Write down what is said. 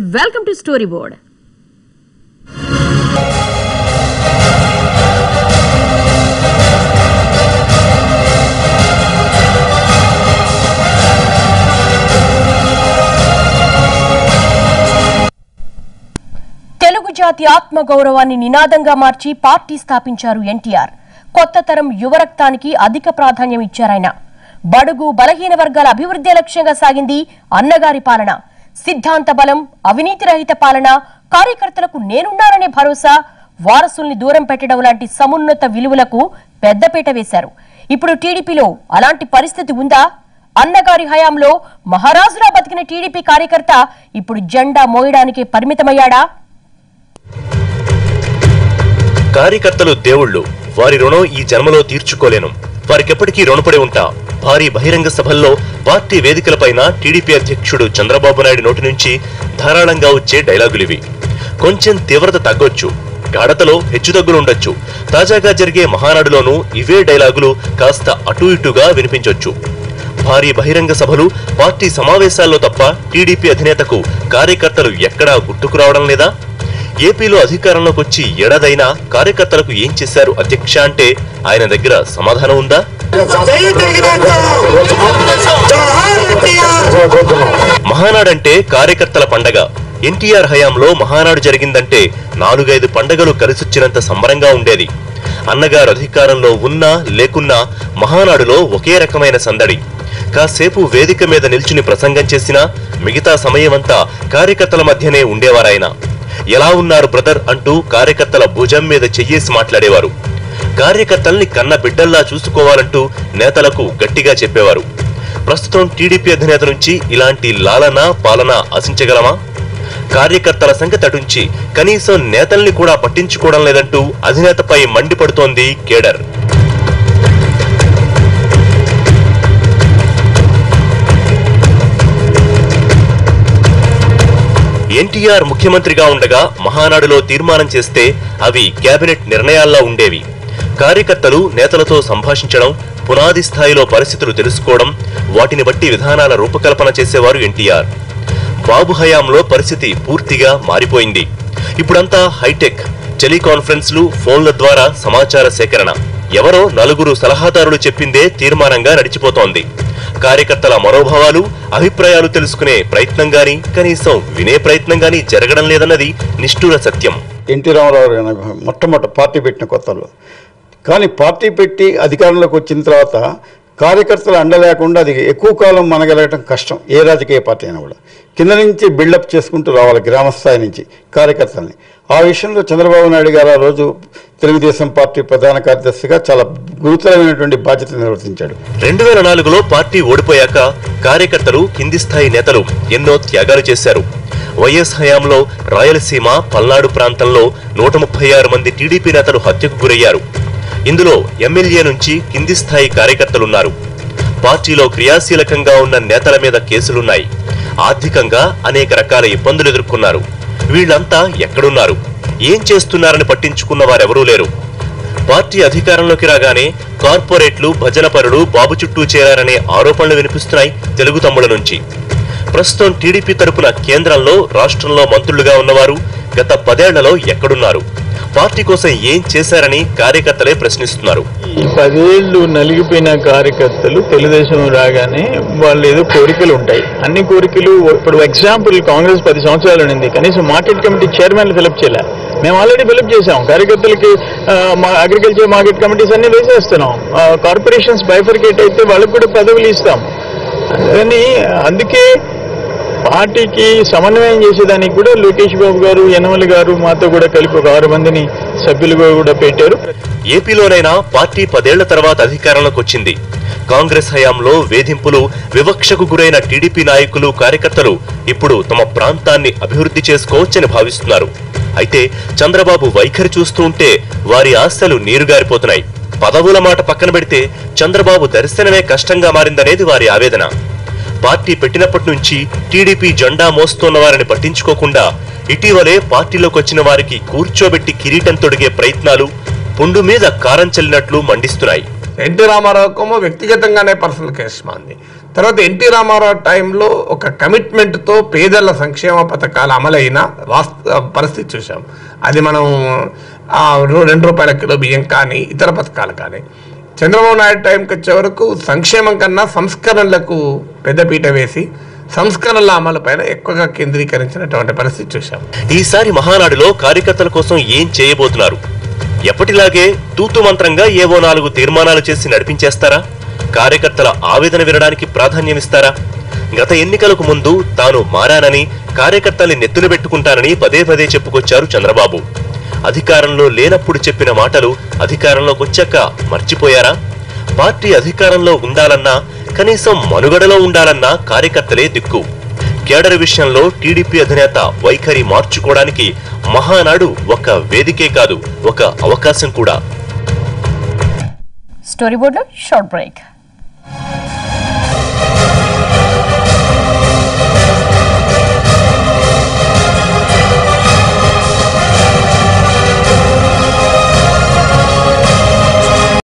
welcome to story board Telugu జాతి ఆత్మ గౌరవాన్ని నినాదంగా మార్చి పార్టీ స్థాపించారు ఎన్టీఆర్ కొత్త తరం యువరక్తానికి అధిక ప్రాధాన్యం ఇచ్చారాయన బడుగు బలహీన వర్గాల అభివృద్ధి లక్ష్యంగా సాగింది అన్నగారి పాలన సిద్ధాంత బలం అవినీతి రహిత పాలన కార్యకర్తలకు నేనున్నాననే భరోసా వారసుల్ని దూరం పెట్టడం లాంటి సమున్నత విలువలకు పెద్దపీట వేశారు ఇప్పుడు టీడీపీలో అలాంటి పరిస్థితి ఉందా అన్నగారి హయాంలో మహారాజులా బతికిన టీడీపీ కార్యకర్త ఇప్పుడు జెండా మోయడానికి పరిమితమయ్యాడా కార్యకర్తలు దేవుళ్ళు వారి రుణం ఈ జన్మలో తీర్చుకోలేను వారికెప్పటికీ రుణపడి ఉంటా భారీ బహిరంగ సభల్లో పార్టీ వేదికలపైన టీడీపీ అధ్యక్షుడు చంద్రబాబు నాయుడు నోటి నుంచి ధారాళంగా వచ్చే డైలాగులివి కొంచెం తీవ్రత తగ్గొచ్చు గాఢతలో హెచ్చుతగ్గులుండొచ్చు తాజాగా జరిగే మహానాడులోనూ ఇవే డైలాగులు కాస్త అటూ ఇటుగా వినిపించొచ్చు భారీ బహిరంగ సభలు పార్టీ సమావేశాల్లో తప్ప టీడీపీ అధినేతకు కార్యకర్తలు ఎక్కడా గుర్తుకు రావడం లేదా ఏపీలో అధికారంలోకి వచ్చి ఏడాదైనా కార్యకర్తలకు ఏం చేశారు అధ్యక్ష అంటే ఆయన దగ్గర సమాధానం ఉందా జై తెలుగుదేశం జోహార్ ఎన్టీఆర్ మహానాడంటే కార్యకర్తల పండగ ఎన్టీఆర్ హయాంలో మహానాడు జరిగిందంటే నాలుగైదు పండగలు కలిసొచ్చినంత సంబరంగా ఉండేది అన్నగారు అధికారంలో ఉన్నా లేకున్నా మహానాడులో ఒకే రకమైన సందడి కాసేపు వేదిక మీద నిల్చుని ప్రసంగం చేసినా మిగతా సమయమంతా కార్యకర్తల మధ్యనే ఉండేవారాయన ఎలా ఉన్నారు బ్రదర్ అంటూ కార్యకర్తల భుజం మీద చెయ్యేసి మాట్లాడేవారు కార్యకర్తల్ని కన్న బిడ్డల్లా చూసుకోవాలంటూ నేతలకు గట్టిగా చెప్పేవారు ప్రస్తుతం టీడీపీ అధినేత నుంచి ఇలాంటి లాలన పాలన ఆశించగలమా కార్యకర్తల సంగతి అటుంచి కనీసం నేతల్ని కూడా పట్టించుకోవడం లేదంటూ అధినేతపై మండిపడుతోంది కేడర్ ఎన్టీఆర్ ముఖ్యమంత్రిగా ఉండగా మహానాడులో తీర్మానం చేస్తే అవి కేబినెట్ నిర్ణయాల్లా ఉండేవి కార్యకర్తలు నేతలతో సంభాషించడం పునాది స్థాయిలో పరిస్థితులు తెలుసుకోవడం వాటిని బట్టి విధానాల రూపకల్పన చేసేవారు ఎన్టీఆర్ బాబు హయాంలో పరిస్థితి పూర్తిగా మారిపోయింది ఇప్పుడంతా హైటెక్ టెలికాన్ఫరెన్స్లు ఫోన్ల ద్వారా సమాచార సేకరణ ఎవరో నలుగురు సలహాదారులు చెప్పిందే తీర్మానంగా నడిచిపోతోంది కార్యకర్తల మనోభావాలు అభిప్రాయాలు తెలుసుకునే ప్రయత్నం గాని కనీసం వినే ప్రయత్నం గాని జరగడం లేదన్నది నిష్ఠూర సత్యం ఎన్టీ రామారావు గారు మొట్టమొదటి పార్టీ పెట్టిన కొత్తలో కానీ పార్టీ పెట్టి అధికారంలోకి వచ్చిన తర్వాత కార్యకర్తల అండ లేకుండా అది ఎక్కువ కాలం మనగలగటం కష్టం ఏ రాజకీయ పార్టీ అయినా కూడా కింద నుంచి బిల్డప్ చేసుకుంటూ రావాలి గ్రామ స్థాయి నుంచి కార్యకర్తల్ని ఆ విషయంలో చంద్రబాబు నాయుడు గారు ఆ రోజు తెలుగుదేశం పార్టీ ప్రధాన కార్యదర్శిగా చాలా గురుతరమైనటువంటి బాధ్యత నిర్వర్తించాడు రెండు వేల నాలుగులో పార్టీ ఓడిపోయాక కార్యకర్తలు కింది స్థాయి నేతలు ఎన్నో త్యాగాలు చేశారు వైఎస్ హయాంలో రాయలసీమ పల్నాడు ప్రాంతంలో నూట ముప్పై ఆరు మంది టీడీపీ నేతలు హత్యకు గురయ్యారు ఇందులో ఎమ్మెల్యే నుంచి కింది స్థాయి కార్యకర్తలున్నారు పార్టీలో క్రియాశీలకంగా ఉన్న నేతల మీద కేసులున్నాయి ఆర్థికంగా అనేక రకాల ఇబ్బందులు ఎదుర్కొన్నారు వీళ్ళంతా ఎక్కడున్నారు ఏం చేస్తున్నారని పట్టించుకున్న వారెవరూ లేరు పార్టీ అధికారంలోకి రాగానే కార్పొరేట్లు భజనపరులు బాబు చుట్టూ చేరారనే ఆరోపణలు వినిపిస్తున్నాయి తెలుగు తమ్ముల నుంచి ప్రస్తుతం టీడీపీ తరపున కేంద్రంలో రాష్ట్రంలో మంత్రులుగా ఉన్నవారు గత పదేళ్లలో ఎక్కడున్నారు పార్టీ కోసం ఏం చేశారని కార్యకర్తలే ప్రశ్నిస్తున్నారు ఈ పదేళ్ళు నలిగిపోయిన కార్యకర్తలు తెలుగుదేశం రాగానే వాళ్ళు ఏదో కోరికలు ఉంటాయి అన్ని కోరికలు ఇప్పుడు ఎగ్జాంపుల్ కాంగ్రెస్ పది సంవత్సరాలు ఉండింది కనీసం మార్కెట్ కమిటీ చైర్మన్ ఫిలప్ చేయలే మేము ఆల్రెడీ ఫిలప్ చేసాం కార్యకర్తలకి ఆ, మా అగ్రికల్చర్ మార్కెట్ కమిటీస్ అన్ని వేసేస్తున్నాం కార్పొరేషన్స్ బైఫర్కేట్ అయితే వాళ్ళకి కూడా పదవులు ఇస్తాం అందుకని అందుకే పార్టీకి సమన్వయం చేసేదానికి కూడా లోకేష్ బాబు గారు యనమల గారు మాతో కూడా కలిపి ఒక ఆరు మందిని సభ్యులుగా కూడా పెట్టారు ఏపీలోనైనా పార్టీ పదేళ్ల తర్వాత అధికారంలోకి వచ్చింది కాంగ్రెస్ హయాంలో వేధింపులు వివక్షకు గురైన టీడీపీ నాయకులు కార్యకర్తలు ఇప్పుడు తమ ప్రాంతాన్ని అభివృద్ధి చేసుకోవచ్చని భావిస్తున్నారు అయితే చంద్రబాబు వైఖరి చూస్తూ ఉంటే వారి ఆశలు నీరుగారిపోతున్నాయి పదవుల మాట పక్కన పెడితే చంద్రబాబు దర్శనమే కష్టంగా మారిందనేది వారి ఆవేదన పార్టీ పెట్టినప్పటి నుంచి టీడీపీ జెండా మోస్తున్న వారిని పట్టించుకోకుండా ఇటీవలే పార్టీలోకి వచ్చిన వారికి కూర్చోబెట్టి కిరీటం తొడిగే ప్రయత్నాలు పుండు మీద కారం చల్లినట్లు మండిస్తున్నాయి ఎన్టీ రామారావుకేమో వ్యక్తిగతంగానే పర్సనల్ కేసు మాంది తర్వాత ఎన్టీ రామారావు టైంలో ఒక కమిట్మెంట్తో పేదల సంక్షేమ పథకాలు అమలైన వాస్త పరిస్థితి చూసాం అది మనం ఆ, రూ- రెండు రూపాయల కిలో బియ్యం కానీ ఇతర పథకాలు కానీ చంద్రబాబు నాయుడు టైంకి వచ్చే వరకు సంక్షేమం కన్నా సంస్కరణలకు పెద్దపీట వేసి సంస్కరణల అమలుపైన ఎక్కువగా కేంద్రీకరించినటువంటి పరిస్థితి చూసాం ఈసారి మహానాడులో కార్యకర్తల కోసం ఏం చేయబోతున్నారు ఎప్పటిలాగే తూతు మంత్రంగా ఏవో నాలుగు తీర్మానాలు చేసి నడిపించేస్తారా కార్యకర్తల ఆవేదన వినడానికి ప్రాధాన్యమిస్తారా గత ఎన్నికలకు ముందు తాను మారానని కార్యకర్తల్ని నెత్తున పెట్టుకుంటానని పదే పదే చెప్పుకొచ్చారు చంద్రబాబు అధికారంలో లేనప్పుడు చెప్పిన మాటలు అధికారంలోకి వచ్చాక మర్చిపోయారా పార్టీ అధికారంలో ఉండాలన్నా కనీసం మనుగడలో ఉండాలన్నా కార్యకర్తలే దిక్కు కేడర్ విషయంలో టీడీపీ అధినేత వైఖరి మార్చుకోవడానికి మహానాడు ఒక వేదికే కాదు ఒక అవకాశం కూడా స్టోరీ బోర్డులో షార్ట్ బ్రేక్